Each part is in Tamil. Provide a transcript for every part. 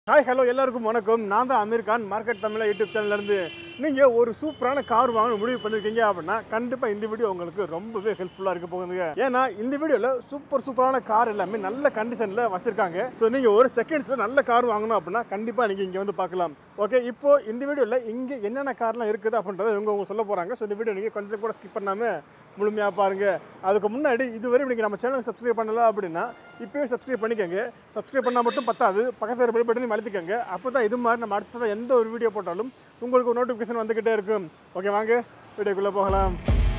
ஹாய் ஹலோ எல்லாருக்கும் வணக்கம் நான் தான் அமீர் கான் மார்க்கெட் தமிழா யூடியூப் சேனல்லேருந்து நீங்கள் ஒரு சூப்பரான கார் வாங்க முடிவு பண்ணியிருக்கீங்க அப்படின்னா கண்டிப்பாக இந்த வீடியோ உங்களுக்கு ரொம்பவே ஹெல்ப்ஃபுல்லாக இருக்க போகுதுங்க ஏன்னா இந்த வீடியோவில் சூப்பர் சூப்பரான கார் எல்லாமே நல்ல கண்டிஷனில் வச்சுருக்காங்க ஸோ நீங்கள் ஒரு செகண்ட்ஸில் நல்ல கார் வாங்கணும் அப்படின்னா கண்டிப்பாக நீங்கள் இங்கே வந்து பார்க்கலாம் ஓகே இப்போ இந்த வீடியோவில் இங்கே என்னென்ன கார்லாம் இருக்குது அப்படின்றத இவங்க அவங்க சொல்ல போகிறாங்க ஸோ இந்த வீடியோ நீங்கள் கொஞ்சம் கூட ஸ்கிப் பண்ணாமல் முழுமையாக பாருங்கள் அதுக்கு முன்னாடி இதுவரை நீங்கள் நம்ம சேனலுக்கு சப்ஸ்கிரைப் பண்ணல அப்படின்னா இப்போயே சப்ஸ்கிரைப் பண்ணிக்கோங்க சப்ஸ்கிரைப் பண்ணால் மட்டும் பத்தாது பக்கத்தில் பெல் பட்டனையும் அழுத்திக்கோங்க அப்போ தான் இது மாதிரி நம்ம அடுத்ததாக எந்த ஒரு வீடியோ போட்டாலும் உங்களுக்கு நோட்டிஃபிகேஷன் வந்துக்கிட்டே இருக்கும் ஓகே வாங்க வீடியோக்குள்ளே போகலாம்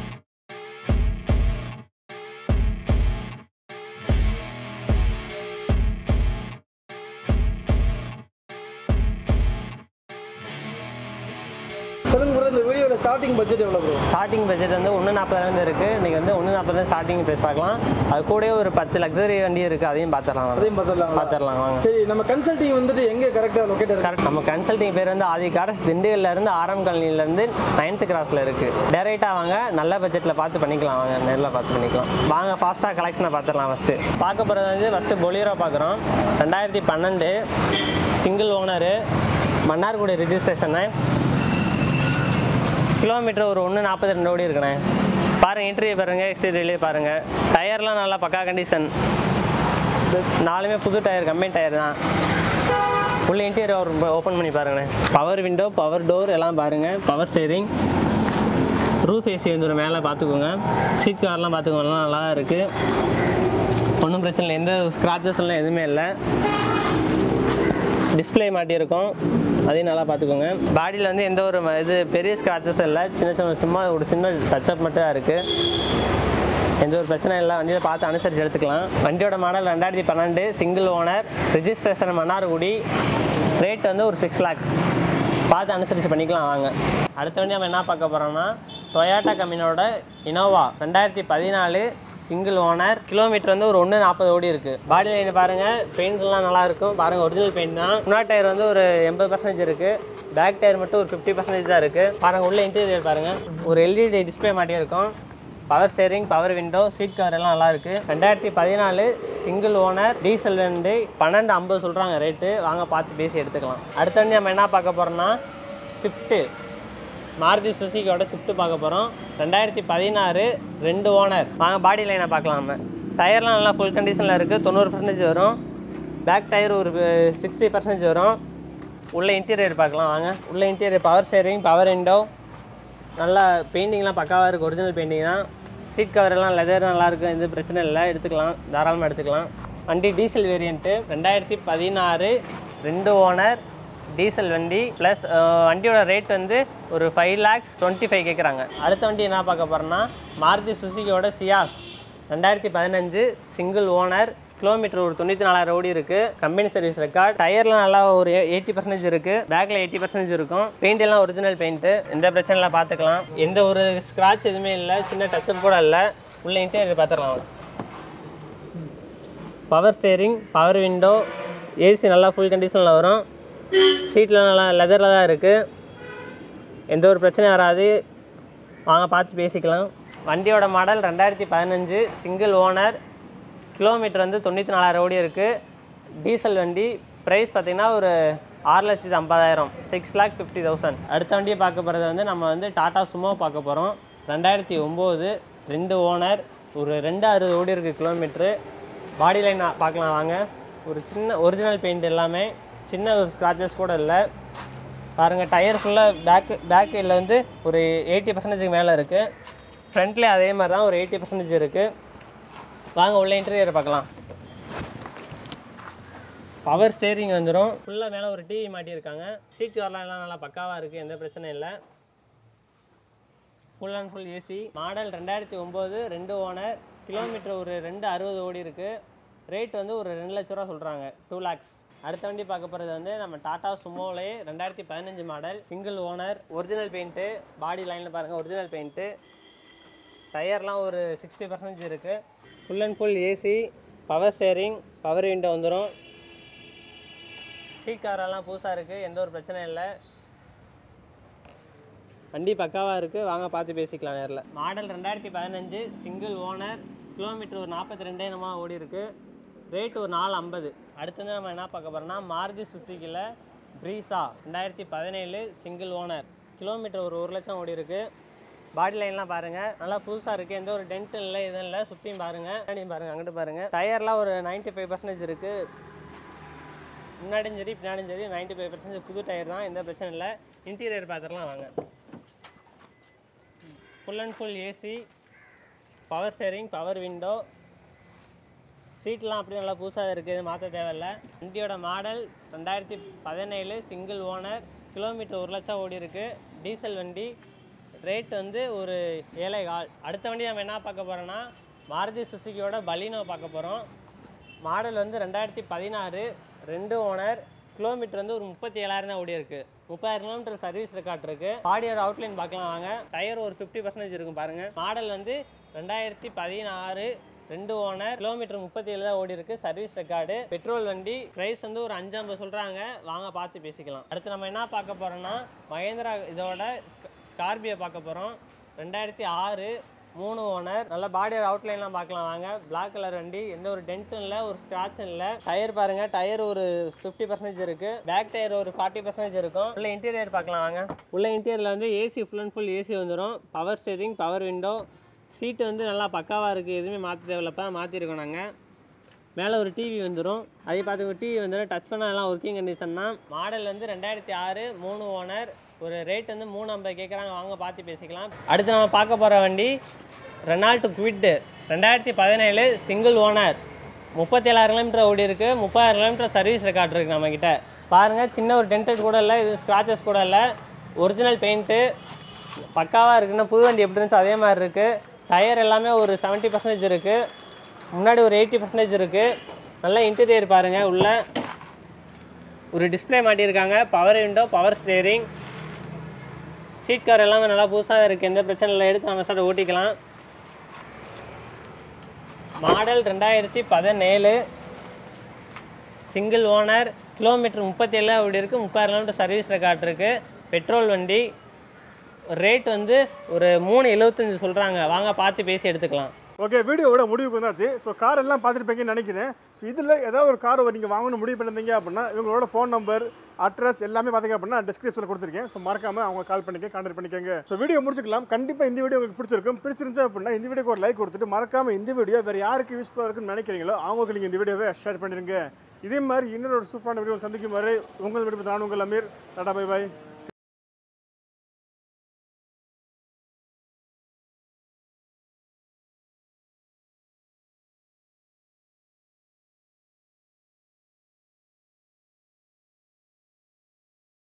சொல்லுங்க ப்ரோ இந்த வீடியோட ஸ்டார்டிங் பட்ஜெட் எவ்வளோ ப்ரோ ஸ்டார்டிங் பட்ஜெட் வந்து ஒன்று நாற்பதுலேருந்து இருக்குது இன்றைக்கி வந்து ஒன்று நாற்பது ஸ்டார்டிங் ப்ரைஸ் பார்க்கலாம் அது கூடவே ஒரு பத்து லக்ஸரி வண்டி இருக்குது அதையும் பார்த்துடலாம் அதையும் பார்த்துடலாம் பார்த்துடலாம் வாங்க சரி நம்ம கன்சல்டிங் வந்துட்டு எங்கே கரெக்டாக லொக்கேட் இருக்கு கரெக்ட் நம்ம கன்சல்டிங் பேர் வந்து ஆதி கார்ஸ் திண்டுக்கல்லேருந்து ஆரம் காலனிலேருந்து நைன்த்து கிராஸில் இருக்குது டேரெக்டாக வாங்க நல்ல பட்ஜெட்டில் பார்த்து பண்ணிக்கலாம் வாங்க நேரில் பார்த்து பண்ணிக்கலாம் வாங்க ஃபாஸ்ட்டாக கலெக்ஷனை பார்த்துடலாம் ஃபஸ்ட்டு பார்க்க போகிறது வந்து ஃபஸ்ட்டு பொலிரோ பார்க்குறோம் ரெண்டாயிரத்தி பன்னெண்டு single owner Mannargudi registration kilometre ஒரு ஒன்று நாற்பத்தி ரெண்டு ஓடி இருக்குண்ணே பாருங்கள் இன்டர்வியூ பாருங்கள் எக்ஸ்டீரியர்லேயே பாருங்கள் டயர்லாம் நல்லா பக்கா கண்டிஷன் நாலுமே புது டயர் கம்பெனி டயர் தான் உள்ள இன்டீரியர் ஓப்பன் பண்ணி பாருங்கண்ணே பவர் விண்டோ பவர் டோர் எல்லாம் பாருங்கள் பவர் ஸ்டேரிங் ரூஃப் ஏசி வந்துடும் மேலே பார்த்துக்கோங்க சீட் கவர்லாம் பார்த்துக்கோங்க எல்லாம் நல்லா தான் இருக்குது ஒன்றும் பிரச்சனை இல்லை எந்த ஸ்க்ராச்சஸ் எல்லாம் எதுவுமே இல்லை டிஸ்ப்ளே மாட்டியிருக்கோம் அதையும் நல்லா பார்த்துக்கோங்க பாடியில் வந்து எந்த ஒரு ம- இது பெரிய ஸ்க்ராச்சஸ் இல்லை சின்ன சின்ன சும்மா ஒரு சின்ன டச்சப் மட்டும் தான் இருக்குது எந்த ஒரு பிரச்சனை இல்லை வண்டியில் பார்த்து அனுசரித்து எடுத்துக்கலாம் வண்டியோட மாடல் ரெண்டாயிரத்தி பன்னெண்டு single owner registration Mannargudi rate வந்து ஒரு சிக்ஸ் லேக் பார்த்து அனுசரித்து பண்ணிக்கலாம் வாங்க அடுத்த வண்டி நம்ம என்ன பார்க்க போகிறோம்னா டொயாட்டா கம்பெனியோட இனோவா ரெண்டாயிரத்தி பதினாலு சிங்கிள் ஓனர் கிலோமீட்டர் வந்து ஒரு ஒன்று நாற்பது ஓடி இருக்குது பாடி லைன் பாருங்கள் பெயிண்ட்லாம் நல்லா இருக்கும் பாருங்கள் ஒரிஜினல் பெயிண்ட் தான் முன்னாடி டயர் வந்து ஒரு எண்பது பர்சன்டேஜ் இருக்குது பேக் டயர் மட்டும் ஒரு ஃபிஃப்டி பர்சன்டேஜ் தான் இருக்குது பாருங்கள் உள்ள இன்டீரியர் பாருங்கள் ஒரு எல்இடி டிஸ்பிளே மாட்டியிருக்கும் power steering power window seat cover எல்லாம் நல்லா இருக்கு ரெண்டாயிரத்தி பதினாலு சிங்கிள் ஓனர் டீசல் வந்து பன்னெண்டு ஐம்பது சொல்கிறாங்க ரேட்டு வாங்க பார்த்து பேசி எடுத்துக்கலாம் அடுத்த வண்டி நம்ம என்ன பார்க்க போகிறோம்னா ஸ்விஃப்ட்டு மாருதி சுசுக்கியோட ஸ்விஃப்ட் பார்க்க போகிறோம் ரெண்டாயிரத்தி பதினாறு ரெண்டு ஓனர் வாங்க பாடி லைனை பார்க்கலாம் நம்ம டயர்லாம் நல்லா ஃபுல் கண்டிஷனில் இருக்குது தொண்ணூறு பர்சன்டேஜ் வரும் பேக் டயர் ஒரு சிக்ஸ்டி பர்சன்டேஜ் வரும் உள்ள இன்டீரியர் பார்க்கலாம் வாங்க உள்ள interior power steering power window நல்லா பெயிண்டிங்லாம் பக்காவாக இருக்குது ஒரிஜினல் பெயிண்டிங் தான் சீட் கவர் எல்லாம் லெதர் நல்லா இருக்கு எந்த பிரச்சனை இல்லை எடுத்துக்கலாம் தாராளமாக எடுத்துக்கலாம் வண்டி டீசல் வேரியண்ட்டு ரெண்டாயிரத்தி பதினாறு ரெண்டு ஓனர் டீசல் வண்டி ப்ளஸ் வண்டியோட ரேட் வந்து ஒரு ஃபைவ் லேக்ஸ் டுவெண்ட்டி ஃபைவ் கேட்குறாங்க அடுத்த வண்டி என்ன பார்க்க போகிறோன்னா மாருதி சுசுக்கியோட சியாஸ் ரெண்டாயிரத்தி பதினஞ்சு சிங்கிள் ஓனர் கிலோமீட்டர் ஒரு தொண்ணூற்றி நாலாயிரம் ஓடி இருக்குது கம்பெனி சர்வீஸ் ரெக்கார்ட் டயர்லாம் நல்லா ஒரு எயிட்டி பர்சன்டேஜ் இருக்குது பேக்கில் எயிட்டி பர்சன்டேஜ் இருக்கும் பெயிண்ட் எல்லாம் ஒரிஜினல் பெயிண்ட்டு எந்த பிரச்சனை இல்லை பார்த்துக்கலாம் எந்த ஒரு ஸ்க்ராட்ச் எதுவுமே இல்லை சின்ன டச்சப் கூட இல்லை உள்ள இன்டீரியர் பார்த்துக்கலாம் power steering power window AC நல்லா ஃபுல் கண்டிஷனில் வரும் சீட்டில் நல்லா லெதரில் தான் இருக்குது எந்த ஒரு பிரச்சனையும் வராது வாங்க பார்த்து பேசிக்கலாம் வண்டியோட மாடல் ரெண்டாயிரத்தி பதினஞ்சு சிங்கிள் ஓனர் கிலோமீட்டர் வந்து தொண்ணூற்றி நாலாயிரம் ஓடி இருக்குது டீசல் வண்டி ப்ரைஸ் பார்த்திங்கன்னா ஒரு ஆறு லட்சத்து ஐம்பதாயிரம் சிக்ஸ் லேக் ஃபிஃப்டி தௌசண்ட் அடுத்த வண்டியை பார்க்க போகிறது வந்து நம்ம வந்து டாடா சுமோ பார்க்க போகிறோம் ரெண்டாயிரத்தி ஒம்பது ரெண்டு ஓனர் ஒரு ரெண்டு அறுபது ஓடி இருக்குது கிலோமீட்ரு பாடி லைன் பார்க்கலாம் வாங்க ஒரு சின்ன ஒரிஜினல் பெயிண்ட் எல்லாமே சின்ன ஒரு ஸ்க்ராச்சஸ் கூட இல்லை பாருங்கள் டயர் ஃபுல்லாக பேக்கு பேக் சைடில் வந்து ஒரு எயிட்டி பர்சன்டேஜுக்கு மேலே இருக்குது ஃப்ரண்ட்லேயே அதே மாதிரி தான் ஒரு எயிட்டி பர்சன்டேஜ் இருக்குது வாங்க உள்ள இன்டீரியர் பார்க்கலாம் பவர் ஸ்டேரிங் வந்துடும் ஃபுல்லாக மேலே ஒரு டிவி மாட்டியிருக்காங்க சீட் கவர்லாம் எல்லாம் நல்லா பக்காவாக இருக்குது எந்த பிரச்சனையும் இல்லை full and full AC model ரெண்டாயிரத்தி ஒம்பது ரெண்டு ஓனர் கிலோமீட்டர் ஒரு ரெண்டு அறுபது ஓடி இருக்குது ரேட் வந்து ஒரு ரெண்டு லட்ச ரூபா சொல்கிறாங்க டூ லேக்ஸ் அடுத்த வண்டி பார்க்க போகிறது வந்து நம்ம டாடா சுமோலே ரெண்டாயிரத்தி பதினஞ்சு model single owner original paint body லைனில் பாருங்கள் ஒரிஜினல் பெயிண்ட்டு டயர்லாம் ஒரு சிக்ஸ்டி பர்சன்டேஜ் இருக்குது full and full AC power steering power window வந்துடும் சீட் கவரெல்லாம் புதுசாக இருக்குது எந்த ஒரு பிரச்சனையும் இல்லை வண்டி பக்காவாக இருக்குது வாங்க பார்த்து பேசிக்கலாம் நேரில் மாடல் ரெண்டாயிரத்தி பதினஞ்சு சிங்கிள் ஓனர் கிலோமீட்டர் ஒரு நாற்பத்தி ரெண்டே நம்ம ஓடி இருக்கு ரேட் ஒரு நாலு ஐம்பது அடுத்து வந்து நம்ம என்ன பார்க்க போகிறோம்னா மாருதி சுசுக்கியில் ப்ரீஸா ரெண்டாயிரத்தி பதினேழு சிங்கிள் ஓனர் கிலோமீட்டர் ஒரு ஒரு லட்சம் ஓடி இருக்கு பாடி லைன்லாம் பாருங்கள் நல்லா புதுசாக இருக்குது எந்த ஒரு டென்ட் இல்லை எதுவும் இல்லை சுற்றியும் பாருங்கள் பின்னாடியும் பாருங்கள் அங்கிட்டு பாருங்கள் டயர்லாம் ஒரு 95% ஃபைவ் பர்சன்டேஜ் இருக்குது முன்னாடியும் சரி பின்னாடியும் சரி 95% ஃபைவ் பர்சன்டேஜ் புது டயர் தான் எந்த பிரச்சனை இல்லை இன்டீரியர் பார்த்துடலாம் வாங்க full and full AC power steering power window சீட்லாம் அப்படி நல்லா புதுசாக இருக்குது மாற்ற தேவையில்ல வண்டியோட மாடல் ரெண்டாயிரத்தி பதினேழு சிங்கிள் ஓனர் கிலோமீட்டர் ஒரு லட்சம் ஓடி இருக்கு டீசல் வண்டி ரேட் வந்து ஒரு ஏழை கால் அடுத்த வண்டி நம்ம என்ன பார்க்க போகிறோன்னா மாருதி சுசுக்கியோட பலினோ பார்க்க போகிறோம் மாடல் வந்து ரெண்டாயிரத்தி பதினாறு ரெண்டு ஓனர் கிலோமீட்டர் வந்து ஒரு முப்பத்தி ஏழாயிரம் தான் ஓடி இருக்கு முப்பதாயிரம் கிலோமீட்டர் சர்வீஸ் ரெக்கார்ட் இருக்கு பாடியோட அவுட்லைன் பார்க்கலாம் வாங்க டயர் ஒரு ஃபிஃப்டி பர்சன்டேஜ் இருக்கும் பாருங்க மாடல் வந்து ரெண்டாயிரத்தி பதினாறு ரெண்டு ஓனர் கிலோமீட்டர் முப்பத்தி ஏழு தான் ஓடி இருக்கு சர்வீஸ் ரெக்கார்டு பெட்ரோல் வண்டி பிரைஸ் வந்து ஒரு அஞ்சு ஐம்பது சொல்றாங்க வாங்க பார்த்து பேசிக்கலாம் அடுத்து நம்ம என்ன பார்க்க போறோம்னா மகேந்திரா இதோட ஸ்கார்பியோ பார்க்க போறோம் ரெண்டாயிரத்தி ஆறு மூணு ஓனர் நல்ல பாடியோட அவுட்லைன்லாம் பார்க்கலாம் வாங்க Black கலர் வண்டி எந்த ஒரு டென்ட்டும் இல்லை ஒரு ஸ்க்ராட்சும் இல்லை டயர் பாருங்க டயர் ஒரு ஃபிஃப்டி பர்சன்டேஜ் இருக்கு பேக் டயர் ஒரு ஃபார்ட்டி பர்சன்டேஜ் இருக்கும் உள்ள இன்டீரியர் பார்க்கலாம் வாங்க உள்ள இன்டீரியரில் வந்து AC full and full AC வந்துடும் power steering power window seat வந்து நல்லா பக்காவாக இருக்குது எதுவுமே மாற்ற தேவையில்லப்பா மாற்றிருக்கோம் நாங்கள் மேலே ஒரு டிவி வந்துடும் அதே பார்த்து டிவி வந்துடும் டச் பண்ண எல்லாம் ஒர்க்கிங் கண்டிஷன் தான் மாடல் வந்து ரெண்டாயிரத்தி ஆறு மூணு ஓனர் ஒரு ரேட் வந்து மூணு ஐம்பது கேட்குறாங்க வாங்க பார்த்து பேசிக்கலாம் அடுத்து நம்ம பார்க்க போகிற வண்டி ரெனால்ட் குவிட்டு ரெண்டாயிரத்தி பதினேழு சிங்கிள் ஓனர் முப்பத்தேழாயிரம் கிலோமீட்டர் ஓடி இருக்கு முப்பதாயிரம் கிலோமீட்டர் சர்வீஸ் ரெக்கார்ட் இருக்குது நம்மக்கிட்ட பாருங்கள் சின்ன ஒரு டென்டட் கூட இல்லை இது ஸ்க்ராச்சஸ் கூட இல்லை ஒரிஜினல் பெயிண்ட்டு பக்காவாக இருக்குன்னா புது வண்டி எப்படி இருந்துச்சு அதே மாதிரி இருக்குது டயர் எல்லாமே ஒரு செவன்ட்டி பர்சன்டேஜ் இருக்குது முன்னாடி ஒரு எயிட்டி பர்சன்டேஜ் இருக்குது நல்லா இன்டீரியர் பாருங்கள் உள்ள ஒரு டிஸ்ப்ளே மாட்டியிருக்காங்க power window power steering seat cover எல்லாமே நல்லா புதுசாக இருக்குது எந்த பிரச்சனை இல்லை எடுத்து நம்ம சார் ஓட்டிக்கலாம் மாடல் ரெண்டாயிரத்தி பதினேழு சிங்கிள் ஓனர் கிலோமீட்டர் முப்பத்தேழு அப்படி இருக்குது முப்பதாயிரம் கிலோமீட்டர் சர்வீஸ் ரெக்கார்ட் இருக்குது பெட்ரோல் வண்டி ரேட் வந்து ஒரு மூணு எழுபத்தஞ்சு சொல்கிறாங்க வாங்க பார்த்து பேசி எடுத்துக்கலாம் ஓகே வீடியோவோட முடிவுக்கு வந்தாச்சு ஸோ கார் எல்லாம் பார்த்துருப்பீங்கன்னு நினைக்கிறேன் ஸோ இதில் ஏதாவது ஒரு கார் நீங்கள் வாங்கணும் முடிவு பண்ணிருந்தீங்க அப்படின்னா இவங்களோட ஃபோன் நம்பர் அட்ரஸ் எல்லாமே பார்த்தீங்க அப்படின்னா டிஸ்கிரிப்ஷனில் கொடுத்துருக்கேன் ஸோ மறக்காம அவங்க கால் பண்ணிக்க கான்டாக்ட் பண்ணிக்கோங்க ஸோ வீடியோ முடிச்சுக்கலாம் கண்டிப்பாக இந்த வீடியோ உங்களுக்கு பிடிச்சிருக்கும் பிடிச்சிருந்துச்சு அப்படின்னா இந்த வீடியோக்கு ஒரு லைக் கொடுத்துட்டு மறக்காம இந்த வீடியோ வேறு யாருக்கு யூஸ்ஃபுல்லாக இருக்குன்னு நினைக்கிறீங்களோ அவங்களுக்கு நீங்கள் இந்த வீடியோவை ஷேர் பண்ணிடுங்க இதே மாதிரி இன்னொரு சூப்பரான வீடியோ சந்திக்கும் வரை உங்கள் வீடு நான் உங்கள் அமீர் டாடா பை பாய்